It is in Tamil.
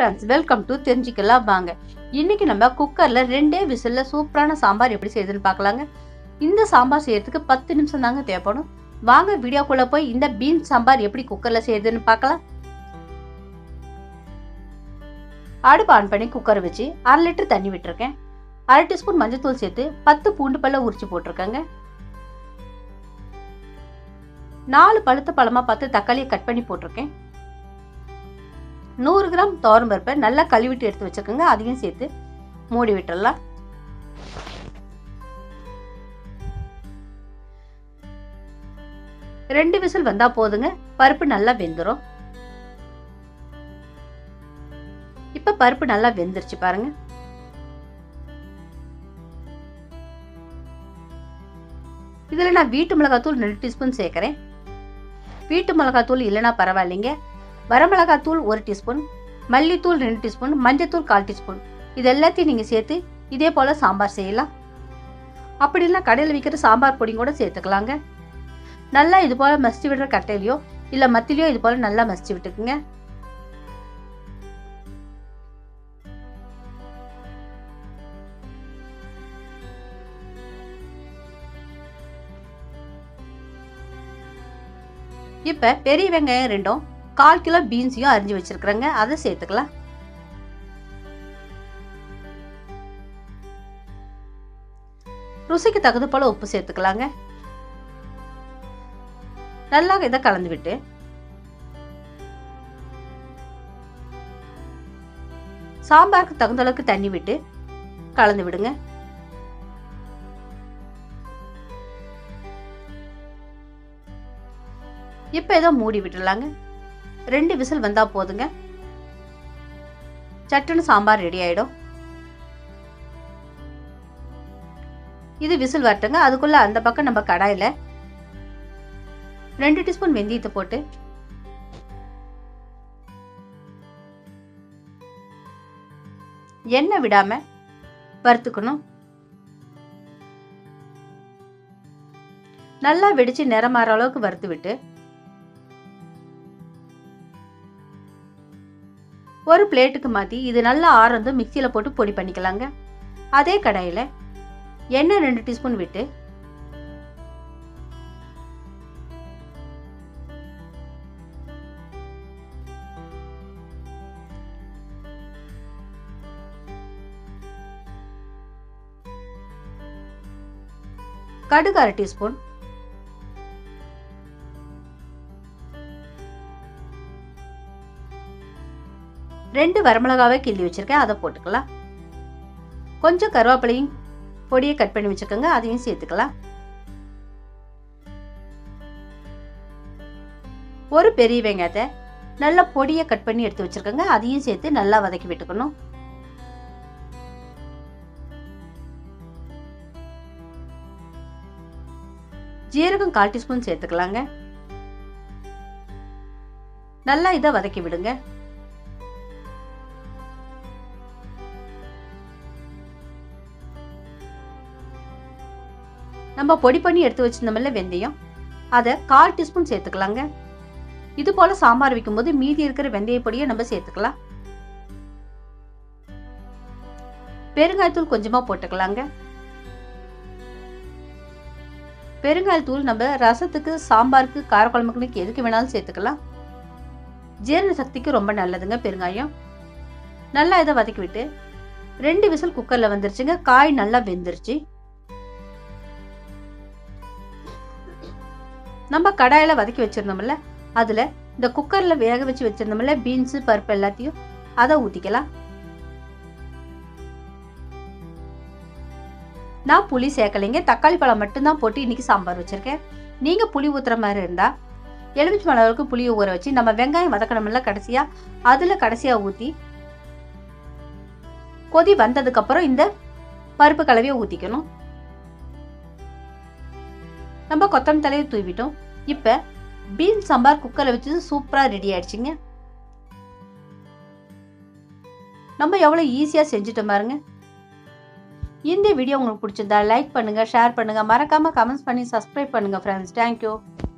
ஃப்ரெண்ட்ஸ் வெல்கம் டு தெரிஞ்சுக்கலாம் வாங்க இன்னைக்கு நம்ம குக்கரில் ரெண்டே விசிலில் சூப்பரான சாம்பார் எப்படி செய்யுதுன்னு பார்க்கலாங்க இந்த சாம்பார் செய்யறதுக்கு பத்து நிமிஷம் தாங்க தேவைப்படும் வாங்க வீடியோக்குள்ளே போய் இந்த பீன்ஸ் சாம்பார் எப்படி குக்கரில் செய்யுதுன்னு பார்க்கலாம் அடுப்பு ஆன் பண்ணி குக்கரை வச்சு அரை லிட்டர் தண்ணி விட்டுருக்கேன் அரை டீஸ்பூன் மஞ்சள்தூள் சேர்த்து பத்து பூண்டு பல்ல உரிச்சு போட்டிருக்கேங்க நாலு பழுத்த பழமா பார்த்து தக்காளியை கட் பண்ணி போட்டிருக்கேன் நூறு கிராம் துவரம் பருப்பை நல்லா கழுவிட்டு எடுத்து வச்சுக்கோங்க அதையும் சேர்த்து மூடி விட்டுடலாம் ரெண்டு விசில் வந்தா போதுங்க பருப்பு நல்லா வெந்துடும் இப்ப பருப்பு நல்லா வெந்துருச்சு பாருங்க இதுல நான் வீட்டு மிளகாத்தூள் ரெண்டு டீஸ்பூன் சேர்க்கிறேன் வீட்டு மிளகாத்தூள் இல்லைன்னா பரவாயில்லைங்க வரமிளகாத்தூள் ஒரு டீஸ்பூன் மல்லித்தூள் ரெண்டு டீஸ்பூன் மஞ்சத்தூள் கால் டீஸ்பூன் இது எல்லாத்தையும் நீங்கள் சேர்த்து இதே போல் சாம்பார் செய்யலாம் அப்படி இல்லை கடையில் விற்கிற சாம்பார் பொடி கூட சேர்த்துக்கலாங்க நல்லா இது போல் மசிச்சு விடுற கட்டையிலையோ இல்லை மத்திலையோ இது போல் நல்லா மசிச்சு விட்டுக்குங்க இப்போ பெரிய வெங்காயம் ரெண்டும் கால் கிலோ பீன்ஸையும் அரிஞ்சு வச்சிருக்கிறேங்க அதை சேர்த்துக்கலாம் ருசிக்கு தகுந்த போல உப்பு சேர்த்துக்கலாங்க நல்லா இதை கலந்து விட்டு சாம்பாருக்கு தகுந்த அளவுக்கு தண்ணி விட்டு கலந்து விடுங்க இப்போ ஏதோ மூடி விட்டுடலாங்க ரெண்டு விசில் வந்தா போதுங்க சட்டுன்னு சாம்பார் ரெடி ஆயிடும் இது விசில் வரட்டுங்க அதுக்குள்ள அந்த பக்கம் நம்ம கடாயில ரெண்டு டீஸ்பூன் வெந்தயத்தை போட்டு எண்ணெய் விடாம வறுத்துக்கணும் நல்லா வெடிச்சு நிறம் மாற அளவுக்கு வறுத்து விட்டு ஒரு பிளேட்டுக்கு மாற்றி இது நல்லா ஆறந்து மிக்சியில் போட்டு பொடி பண்ணிக்கலாங்க அதே கடாயில் எண்ணெய் ரெண்டு டீஸ்பூன் விட்டு கடுகு அரை டீஸ்பூன் ரெண்டு வரமிளகாவை கிள்ளி வச்சிருக்கேன் அதை போட்டுக்கலாம் கொஞ்சம் கருவேப்பிலையும் பொடியை கட் பண்ணி வச்சுக்கோங்க அதையும் சேர்த்துக்கலாம் ஒரு பெரிய வெங்காயத்தை நல்லா பொடியை கட் பண்ணி எடுத்து வச்சிருக்கோங்க அதையும் சேர்த்து நல்லா வதக்கி விட்டுக்கணும் ஜீரகம் கால் டீஸ்பூன் சேர்த்துக்கலாங்க நல்லா இதை வதக்கி விடுங்க நம்ம பொடி பண்ணி எடுத்து வச்சிருந்தோம்ல வெந்தயம் அதை கால் டீஸ்பூன் சேர்த்துக்கலாங்க இது போல சாம்பார் வைக்கும்போது மீதி இருக்கிற வெந்தய பொடியை நம்ம சேர்த்துக்கலாம் பெருங்காயத்தூள் கொஞ்சமா போட்டுக்கலாங்க பெருங்காயத்தூள் நம்ம ரசத்துக்கு சாம்பாருக்கு காரக்குழம்புக்கு எதுக்கு வேணாலும் சேர்த்துக்கலாம் ஜீரண சக்திக்கு ரொம்ப நல்லதுங்க பெருங்காயம் நல்லா இதை வதக்கி விட்டு ரெண்டு விசில் குக்கர்ல வந்துருச்சுங்க காய் நல்லா வெந்துருச்சு நம்ம கடாயில் வதக்கி வச்சிருந்தோம்ல அதில் இந்த குக்கரில் வேக வச்சு வச்சிருந்தோம்ல பீன்ஸு பருப்பு எல்லாத்தையும் அதை ஊற்றிக்கலாம் நான் புளி சேர்க்கலைங்க தக்காளி பழம் மட்டும்தான் போட்டு இன்னைக்கு சாம்பார் வச்சிருக்கேன் நீங்கள் புளி ஊற்றுற மாதிரி இருந்தால் எலுமிச்சி மலருக்கு புளியை ஊற வச்சு நம்ம வெங்காயம் வதக்கணும்ல கடைசியாக அதில் கடைசியாக ஊற்றி கொதி வந்ததுக்கப்புறம் இந்த பருப்பு கலவையை ஊற்றிக்கணும் நம்ம கொத்தமல்லி தலையை தூவிட்டோம் இப்போ பீன்ஸ் சாம்பார் குக்கரில் வச்சு சூப்பராக ரெடி ஆயிடுச்சுங்க நம்ம எவ்வளோ ஈஸியாக செஞ்சுட்டோம் பாருங்க இந்த வீடியோ உங்களுக்கு பிடிச்சிருந்தா லைக் பண்ணுங்கள் ஷேர் பண்ணுங்கள் மறக்காமல் கமெண்ட்ஸ் பண்ணி சப்ஸ்கிரைப் பண்ணுங்கள் ஃப்ரெண்ட்ஸ் தேங்க்யூ